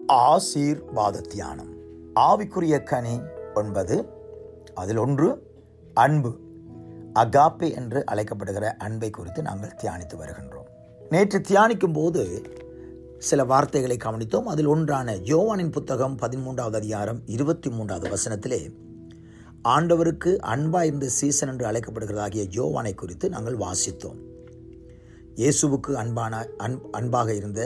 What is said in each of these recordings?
ஆசீர்வாத தியானம் ஆவிக்குரிய கனி ஒன்பது அதில் ஒன்று அன்பு அகாப்பே என்று அழைக்கப்படுகிற அன்பை குறித்து நாங்கள் தியானித்து வருகின்றோம் நேற்று தியானிக்கும் போது சில வார்த்தைகளை கவனித்தோம் அதில் ஒன்றான யோவானின் புத்தகம் பதிமூன்றாவது அதிகாரம் இருபத்தி மூன்றாவது வசனத்திலே ஆண்டவருக்கு அன்பா இருந்த சீசன் என்று அழைக்கப்படுகிறதாகிய யோவானை குறித்து நாங்கள் வாசித்தோம் இயேசுவுக்கு அன்பான அன் அன்பாக இருந்த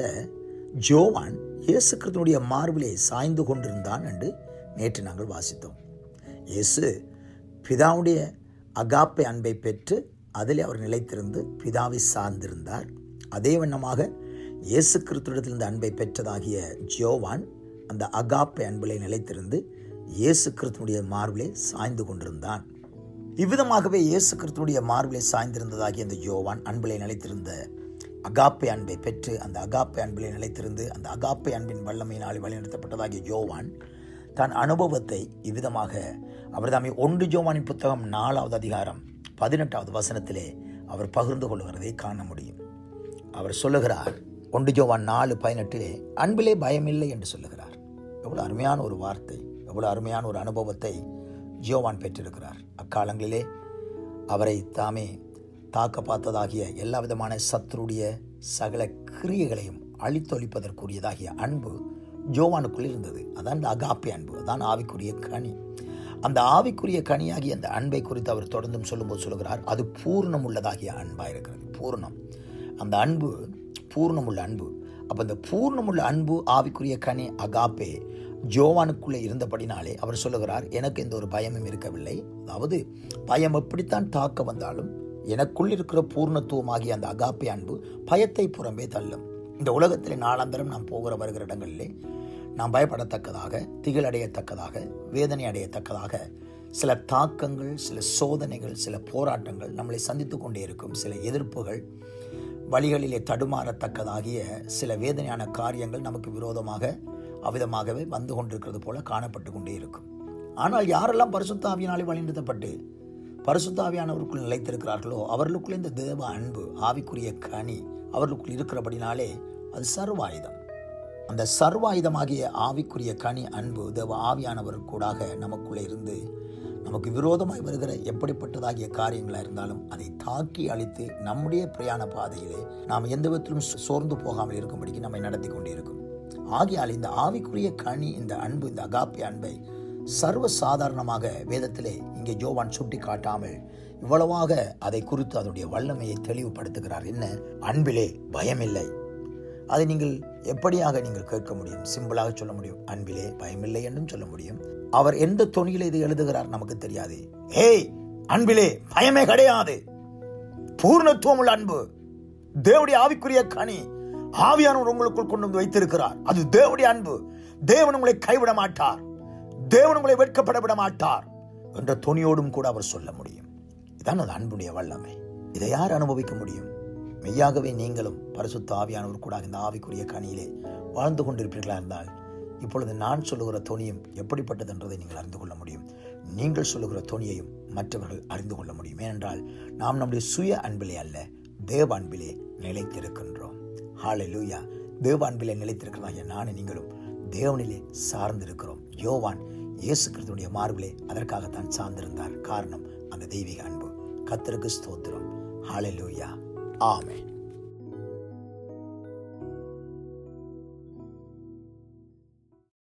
ஜோவான் இயேசு கிறிஸ்துனுடைய மார்பிலே சாய்ந்து கொண்டிருந்தான் என்று நேற்று நாங்கள் வாசித்தோம் இயேசு பிதாவுடைய அகாப்பை அன்பை பெற்று அதிலே அவர் நிலைத்திருந்து பிதாவை சார்ந்திருந்தார் அதே வண்ணமாக இயேசு கிறிஸ்துவிடத்திலிருந்து அன்பை பெற்றதாகிய ஜோவான் அந்த அகாப்பை அன்பிலே நிலைத்திருந்து இயேசு கிறிஸ்துனுடைய மார்பிலே சாய்ந்து கொண்டிருந்தான் இவ்விதமாகவே இயேசு கிறிஸ்துடைய மார்பிலே சாய்ந்திருந்ததாகிய அந்த யோவான் அன்பிலே நிலைத்திருந்த அகாப்பை அன்பை பெற்று அந்த அகாப்பை அன்பிலே நிலைத்திருந்து அந்த அகாப்பை அன்பின் வல்லமையினால் வழிநடத்தப்பட்டதாகிய யோவான் தன் அனுபவத்தை இவ்விதமாக அவர் தாமே ஒன்று ஜோவானின் புத்தகம் நாலாவது அதிகாரம் பதினெட்டாவது வசனத்திலே அவர் பகிர்ந்து கொள்கிறதை காண முடியும் அவர் சொல்லுகிறார் ஒன்று ஜோவான் நாலு பதினெட்டிலே அன்பிலே பயமில்லை என்று சொல்லுகிறார் எவ்வளவு அருமையான ஒரு வார்த்தை எவ்வளவு அருமையான ஒரு அனுபவத்தை ஜியோவான் பெற்றிருக்கிறார் அக்காலங்களிலே அவரை தாமே தாக்க பார்த்ததாகிய எல்லா விதமான சத்துருடைய சகல கிரியைகளையும் அழித்தொழிப்பதற்குரியதாகிய அன்பு ஜோவானுக்குள் இருந்தது அதான் இந்த அகாப்பி அன்பு அதான் ஆவிக்குரிய கனி அந்த ஆவிக்குரிய கனியாகிய அந்த அன்பை குறித்து அவர் தொடர்ந்தும் சொல்லும்போது சொல்கிறார் அது பூர்ணம் உள்ளதாகிய அன்பாக இருக்கிறது பூர்ணம் அந்த அன்பு பூர்ணமுள்ள அன்பு அப்போ இந்த பூர்ணமுள்ள அன்பு ஆவிக்குரிய கனி அகாப்பே ஜோவானுக்குள்ளே இருந்தபடினாலே அவர் சொல்லுகிறார் எனக்கு எந்த ஒரு பயமும் இருக்கவில்லை அதாவது பயம் எப்படித்தான் தாக்க வந்தாலும் எனக்குள் இருக்கிற பூர்ணத்துவமாகிய அந்த அகாப்பே அன்பு பயத்தை புறம்பே தள்ளும் இந்த உலகத்தில் நாளாந்தரம் நாம் போகிற வருகிற இடங்களிலே நாம் பயப்படத்தக்கதாக திகிலடையத்தக்கதாக வேதனை அடையத்தக்கதாக சில தாக்கங்கள் சில சோதனைகள் சில போராட்டங்கள் நம்மளை சந்தித்து கொண்டே இருக்கும் சில எதிர்ப்புகள் வழிகளிலே தடுமாறத்தக்கதாகிய சில வேதனையான காரியங்கள் நமக்கு விரோதமாக அவ்விதமாகவே வந்து கொண்டிருக்கிறது போல காணப்பட்டு கொண்டே இருக்கும் ஆனால் யாரெல்லாம் பரிசுத்தாவியினாலே வழிநிறுத்தப்பட்டு பரிசுத்தாவியானவருக்குள் நிலைத்திருக்கிறார்களோ அவர்களுக்குள்ள இந்த தேவ அன்பு ஆவிக்குரிய கனி அவர்களுக்குள் இருக்கிறபடினாலே அது சர்வாயுதம் அந்த சர்வாயுதமாகிய ஆவிக்குரிய கனி அன்பு தேவ ஆவியானவருக்கூடாக நமக்குள்ளே இருந்து நமக்கு விரோதமாய் வருகிற எப்படிப்பட்டதாகிய காரியங்களாக இருந்தாலும் அதை தாக்கி அழித்து நம்முடைய பிரயாண பாதையிலே நாம் எந்த விதத்திலும் சோர்ந்து போகாமல் இருக்கும்படிக்கு நம்மை நடத்தி கொண்டே இருக்கும் ஆகியால் இந்த ஆவிக்குரிய கனி இந்த அன்பு இந்த அகாப்பி அன்பை சர்வ சாதாரணமாக வேதத்திலே இங்கே ஜோவான் சுட்டி காட்டாமல் இவ்வளவாக அதை குறித்து அதனுடைய வல்லமையை தெளிவுபடுத்துகிறார் என்ன அன்பிலே பயமில்லை அதை நீங்கள் எப்படியாக நீங்கள் கேட்க முடியும் சிம்பிளாக சொல்ல முடியும் அன்பிலே பயமில்லை என்றும் சொல்ல முடியும் அவர் எந்த தொனியில் இது எழுதுகிறார் நமக்கு தெரியாது ஏய் அன்பிலே பயமே கிடையாது பூர்ணத்துவம் உள்ள அன்பு தேவடைய ஆவிக்குரிய கனி ஆவியானவர் உங்களுக்குள் கொண்டு வந்து வைத்திருக்கிறார் அது தேவடைய அன்பு தேவன் உங்களை கைவிட மாட்டார் தேவன் உங்களை வெட்கப்பட விட மாட்டார் என்ற துணியோடும் கூட அவர் சொல்ல முடியும் இதான் அது அன்புடைய வல்லமை இதை யார் அனுபவிக்க முடியும் மெய்யாகவே நீங்களும் பரிசுத்த ஆவியானவர் கூட இந்த ஆவிக்குரிய கனியிலே வாழ்ந்து கொண்டிருப்பீர்களா இருந்தால் இப்பொழுது நான் சொல்லுகிற துணியும் எப்படிப்பட்டது என்றதை நீங்கள் அறிந்து கொள்ள முடியும் நீங்கள் சொல்லுகிற துணியையும் மற்றவர்கள் அறிந்து கொள்ள முடியும் ஏனென்றால் நாம் நம்முடைய சுய அன்பிலே அல்ல தேவ அன்பிலே நிலைத்திருக்கின்றோம் ஹாலை லூயா தேவ அன்பிலே நிலைத்திருக்கிறதாகிய நானும் நீங்களும் தேவனிலே சார்ந்திருக்கிறோம் யோவான் இயேசு கிறிஸ்துடைய மார்பிலே அதற்காகத்தான் சார்ந்திருந்தார் காரணம் அந்த தெய்வீக அன்பு கத்தருக்கு ஸ்தோத்திரம் ஹாலை லூயா ஆமே